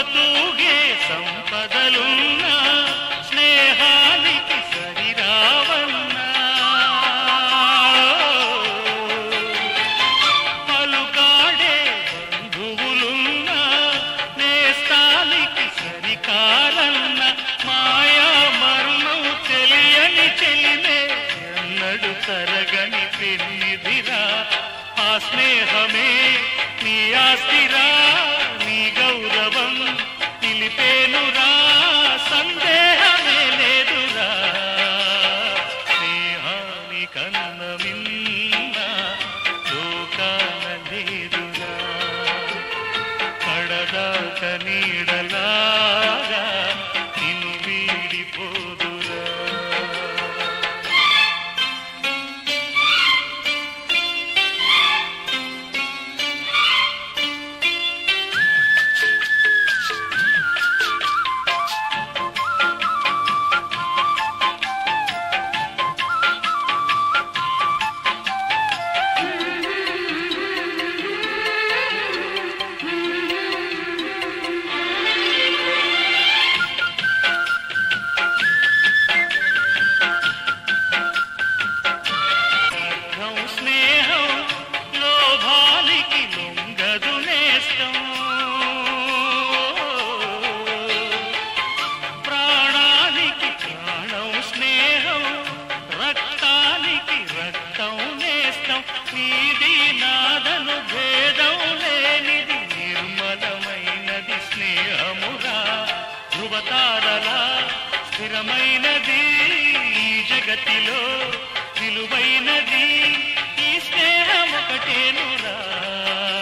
తూగే సంపదలున్నా స్నేహానికి సరిరావన్నా పలుకాడే బంధువులున్నా నేస్తానికి సరికారన్న మాయా మర్మం తెలియని చెలిమే ఎన్నడు తరగని పెన్నిదిరా ఆ స్నేహమే నీ ఆస్తిరా నీ గౌరవం నిలిపేనురా సందేహమే లేదురా స్నేహాని కన్న మిన్న లోకాన లేదురా కడదాక నీడలాగా నిన్ను వీడిపోదురా అర్థం స్నేహం లోభానికి లొంగదు నేస్తం ప్రాణానికి ప్రాణం స్నేహం రక్తానికి రక్తం నేస్తం నీది నాదను భేదం లేనిది నిర్మలమైనది స్నేహమురా ధృవతారలా స్థిరమైనది ఈ జగతిలో విలువైనది ఈ స్నేహం ఒకటేనురా